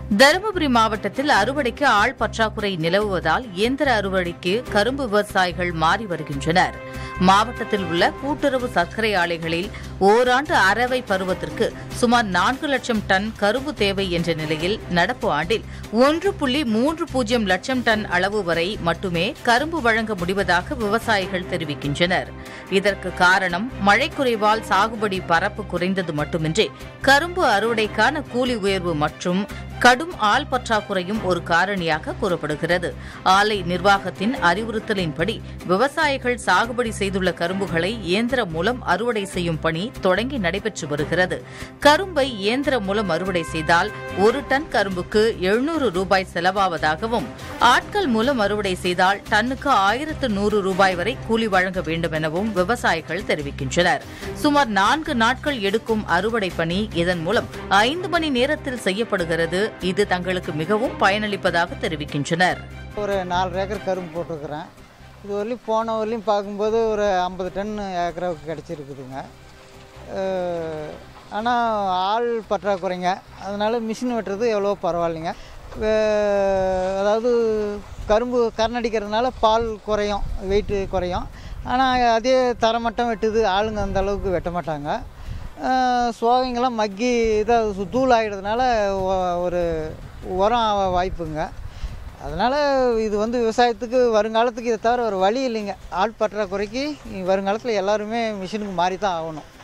தருமபுரி மாவட்டத்தில் அறுவடைக்கு ஆள் பற்றாக்குறை நிலவுவதால் இயந்திர அறுவடைக்கு கரும்பு விவசாயிகள் மாறி வருகின்றனர் மாவட்டத்தில் உள்ள கூட்டுறவு சர்க்கரை ஆலைகளில் ஓராண்டு அரவை பருவத்திற்கு சுமார் நான்கு லட்சம் டன் கரும்பு தேவை என்ற நிலையில் நடப்பு ஆண்டில் ஒன்று புள்ளி மூன்று பூஜ்ஜியம் லட்சம் டன் அளவு வரை மட்டுமே கரும்பு வழங்க முடிவதாக விவசாயிகள் தெரிவிக்கின்றனர் இதற்கு காரணம் மழை குறைவால் சாகுபடி பரப்பு குறைந்தது மட்டுமின்றி கரும்பு அறுவடைக்கான கூலி உயர்வு மற்றும் கடும் ஆள் பற்றாக்குறையும் ஒரு காரணியாக கூறப்படுகிறது ஆலை நிர்வாகத்தின் அறிவுறுத்தலின்படி விவசாயிகள் சாகுபடி செய்துள்ள கரும்புகளை இயந்திரம் மூலம் அறுவடை செய்யும் பணி தொடங்கி நடைபெற்று வருகிறது கரும்பை இயந்திரம் மூலம் அறுவடை செய்தால் ஒரு டன் கரும்புக்கு எழுநூறு ரூபாய் செலவாவதாகவும் ஆட்கள் மூலம் அறுவடை செய்தால் டன்னுக்கு ஆயிரத்து நூறு ரூபாய் வரை கூலி வழங்க வேண்டும் எனவும் விவசாயிகள் தெரிவிக்கின்றனர் சுமார் நான்கு நாட்கள் எடுக்கும் அறுவடை பணி இதன் மூலம் ஐந்து மணி நேரத்தில் செய்யப்படுகிறது இது தங்களுக்கு மிகவும் பயனளிப்பதாக தெரிவிக்கின்றனர் ஒரு நாலு ஏக்கர் கரும்பு போட்டிருக்கிறேன் இது வரலையும் போன வரலையும் பார்க்கும்போது ஒரு ஐம்பது டன் ஏக்கராவுக்கு கிடச்சிருக்குதுங்க ஆனால் ஆள் பற்றாக்குறைங்க அதனால் மிஷின் வெட்டுறது எவ்வளோ பரவாயில்லைங்க வே- அதாவது கரும்பு கரணடிக்கிறதுனால பால் குறையும் வெயிட்டு குறையும் ஆனால் அதே தரமட்டம் வெட்டுது ஆளுங்க அந்த அளவுக்கு வெட்ட மாட்டாங்க அஹ் சோகைங்கெல்லாம் மக்கி இதாக தூள் ஆகிடுறதுனால ஒரு உரம் ஆக வாய்ப்புங்க அதனால் இது வந்து விவசாயத்துக்கு வருங்காலத்துக்கு இதை தவிர ஒரு வழி இல்லைங்க ஆள் பற்றாக்குறைக்கு வருங்காலத்தில் எல்லாருமே மிஷினுக்கு மாறி தான் ஆகணும்